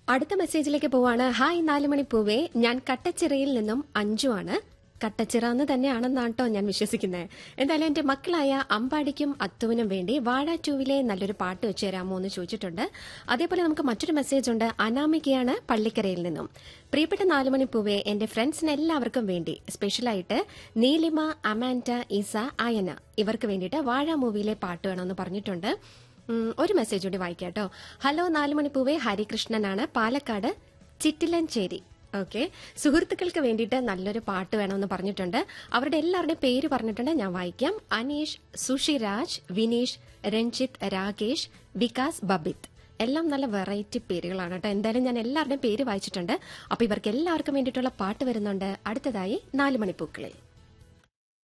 അടുത്ത മെസ്സേജിലേക്ക് പോവാണ് ഹായ് നാലുമണി പൂവേ ഞാൻ കട്ടച്ചിറയിൽ നിന്നും അഞ്ചു ആണ് കട്ടച്ചിറ എന്ന് തന്നെയാണെന്നാണ് കേട്ടോ ഞാൻ വിശ്വസിക്കുന്നത് എന്തായാലും എന്റെ മക്കളായ അമ്പാടിക്കും അത്തുവിനും വേണ്ടി വാഴ ടൂവിലെ നല്ലൊരു പാട്ട് വെച്ച് തരാമോ എന്ന് ചോദിച്ചിട്ടുണ്ട് അതേപോലെ നമുക്ക് മറ്റൊരു മെസ്സേജ് ഉണ്ട് അനാമികയാണ് പള്ളിക്കരയിൽ നിന്നും പ്രിയപ്പെട്ട നാലുമണി പൂവേ എന്റെ ഫ്രണ്ട്സിന് എല്ലാവർക്കും വേണ്ടി സ്പെഷ്യലായിട്ട് നീലിമ അമാൻഡ ഇസ അയന ഇവർക്ക് വേണ്ടിയിട്ട് വാഴ മൂവിയിലെ പാട്ട് വേണമെന്ന് പറഞ്ഞിട്ടുണ്ട് ഉം, ഒരു മെസ്സേജ് കൂടി വായിക്കാം കേട്ടോ ഹലോ നാലുമണിപ്പൂവേ ഹരികൃഷ്ണനാണ് പാലക്കാട് ചിറ്റിലഞ്ചേരി ഓക്കെ സുഹൃത്തുക്കൾക്ക് വേണ്ടിയിട്ട് നല്ലൊരു പാട്ട് വേണമെന്ന് പറഞ്ഞിട്ടുണ്ട് അവരുടെ എല്ലാവരുടെയും പേര് പറഞ്ഞിട്ടുണ്ട് ഞാൻ വായിക്കാം അനീഷ് സുഷിരാജ് വിനീഷ് രഞ്ജിത്ത് രാകേഷ് വികാസ് ബബിത് എല്ലാം നല്ല വെറൈറ്റി പേരുകളാണ് കേട്ടോ എന്തായാലും ഞാൻ എല്ലാവരുടെയും പേര് വായിച്ചിട്ടുണ്ട് അപ്പൊ ഇവർക്ക് എല്ലാവർക്കും വേണ്ടിയിട്ടുള്ള പാട്ട് വരുന്നുണ്ട് അടുത്തതായി നാല് മണിപ്പൂക്കളിൽ